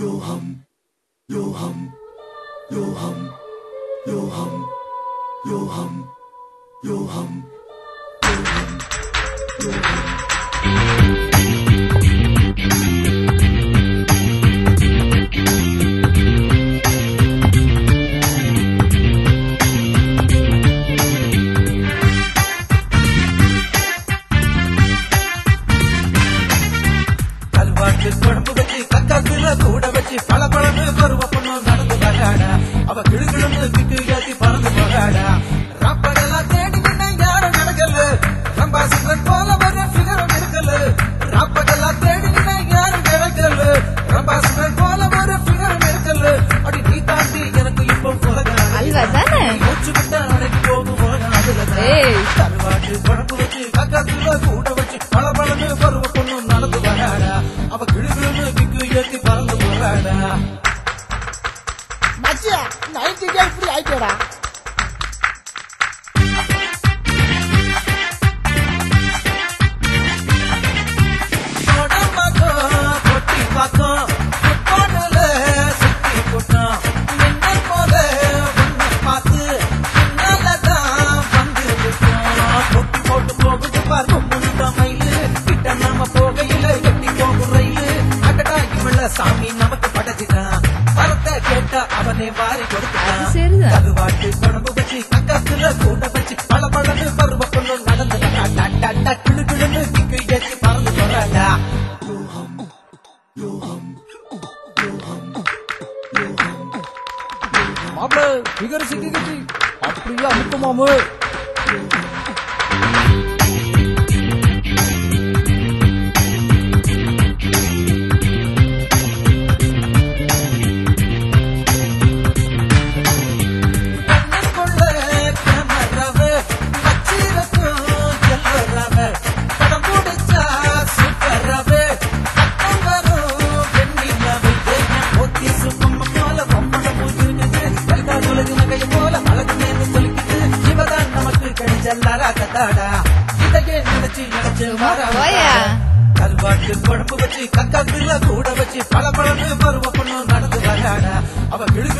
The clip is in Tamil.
கல்வாட்டு குழம்பு வச்சு கக்காக்குல கூட வச்சு பல பழந்து பருவ பொண்ணு நடந்து வராடா அவ கிடுகிடுன்னு திக்கு ஏத்தி பறந்து போகாடா ரப்படெல்லாம் தேடி நின்ன யாரும் நடக்கல ரம்பா சிங்கன் போல ஒரு ஃபிகரும் இருக்கல ரப்படெல்லாம் தேடி நின்ன யாரும் நடக்கல ரம்பா சிங்கன் போல ஒரு ஃபிகரும் இருக்கல அடி நீ தாண்டி எனக்கு இப்போ உலகம் அல்வா தானே மூச்சு விட்டா அடக்கி போகும் உலகம் அதுலதான் ஏய். கருவாட்டு குழம்பு வச்சு கக்காத்துல கூட வச்சு பல பழந்து பருவ பொண்ணு நடந்து வராடா அவ கிடுகிடுன்னு திக்கு ஏத்தி பறந்து போறாடா மச்சியா நைன்டி டே இப்படி ஆயிட்டோடா கொடமகம் கொட்டி பக்கம் பொண்ணுல சுத்தி போட்டான் என்ன போல உன்னை பார்த்து பின்னாலதான் வந்து விட்டான் கொட்டி போட்டு போகுது பார் கொம்புண்ட மயிலு கிட்ட நாம போகையில எட்டி போகும் ரயிலு அடடா இவள சாமி நமக்கு படைச்சிட்டான் பரத்தை கேட்டா அவனே வாரி கொடுத்துட்டான் அது சரிதான். கருவாட்டு குழம்பு வச்சு கக்காத்துல கூட வச்சு பல பழந்து பருவ பொண்ணு நடந்து கிடு கிடுன்னு திக்கு ஏற்றி பறந்து போறாடா மாப்பிள ஃபிகர் சிக்கிக்கிச்சு அப்படியே அமுக்கு மாமு கண்ணுக்குள்ள கேமராவை வச்சிருக்கும் எல்லராவை. படம் பிடிச்சா சூப்பராவே. பக்கம் வரும் வெண்ணிலாவை. ஏன் போத்தி சும்ம போல பொம்பளை பூஜிருக்குது. கல்கா தொலைது நகையை போல அழகு நேர்ந்து சொல்லிக்குது. இவதான் நமக்கு கிடைச்ச லராக்கத்தாடா. இதையே நினைச்சு நினைச்சு வாரா போயா. கல்வாட்டு குழம்பு வச்சு கக்காக்குல கூட வச்சு பல பழந்து பருவ பொண்ணு நடந்து வராடா அவ கிழு